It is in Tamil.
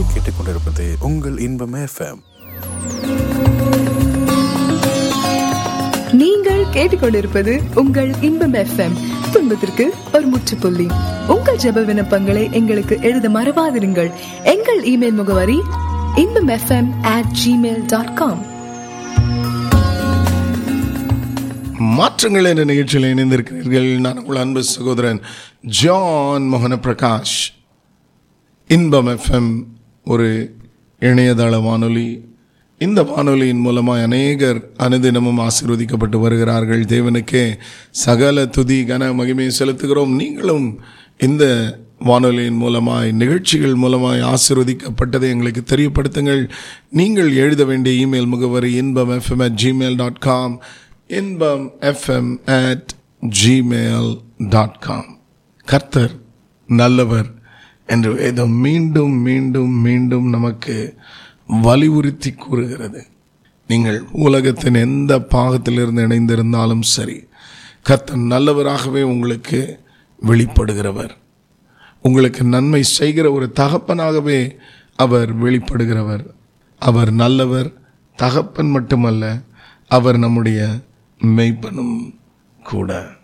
நீங்கள் கேட்டுக்கொண்டிருப்பது உங்கள் இன்பம் எஃப்எம் நீங்கள் கேட்டுக்கொண்டிருப்பது உங்கள் இன்பம் எஃப்எம் துன்பத்திற்கு ஒரு முற்றுப்புள்ளி உங்கள் ஜெப விண்ணப்பங்களை எங்களுக்கு எழுத மறவாதிருங்கள் எங்கள் இமெயில் முகவரி Inbam FM at Gmail dot com மாற்றங்கள் என்ற நிகழ்ச்சியில் இணைந்திருக்கிறீர்கள் நான் உங்கள் அன்பு சகோதரன் ஜான் மோகன பிரகாஷ் இன்பம் எஃப்எம் ஒரு இணையதள வானொலி இந்த வானொலியின் மூலமாக அநேகர் அனுதினமும் ஆசீர்வதிக்கப்பட்டு வருகிறார்கள் தேவனுக்கே சகல துதி கன மகிமையை செலுத்துகிறோம் நீங்களும் இந்த வானொலியின் மூலமாய் நிகழ்ச்சிகள் மூலமாய் ஆசீர்வதிக்கப்பட்டதை எங்களுக்கு தெரியப்படுத்துங்கள் நீங்கள் எழுத வேண்டிய இமெயில் முகவரி Inbam FM at Gmail dot com Inbam FM at Gmail dot com கர்த்தர் நல்லவர் என்று வேதம் மீண்டும் மீண்டும் மீண்டும் நமக்கு வலியுறுத்தி கூறுகிறது நீங்கள் உலகத்தின் எந்த பாகத்திலிருந்து இணைந்திருந்தாலும் சரி கர்த்தர் நல்லவராகவே உங்களுக்கு வெளிப்படுகிறவர் உங்களுக்கு நன்மை செய்கிற ஒரு தகப்பனாகவே அவர் வெளிப்படுகிறவர் அவர் நல்லவர் தகப்பன் மட்டுமல்ல அவர் நம்முடைய மெய்ப்பனும் கூட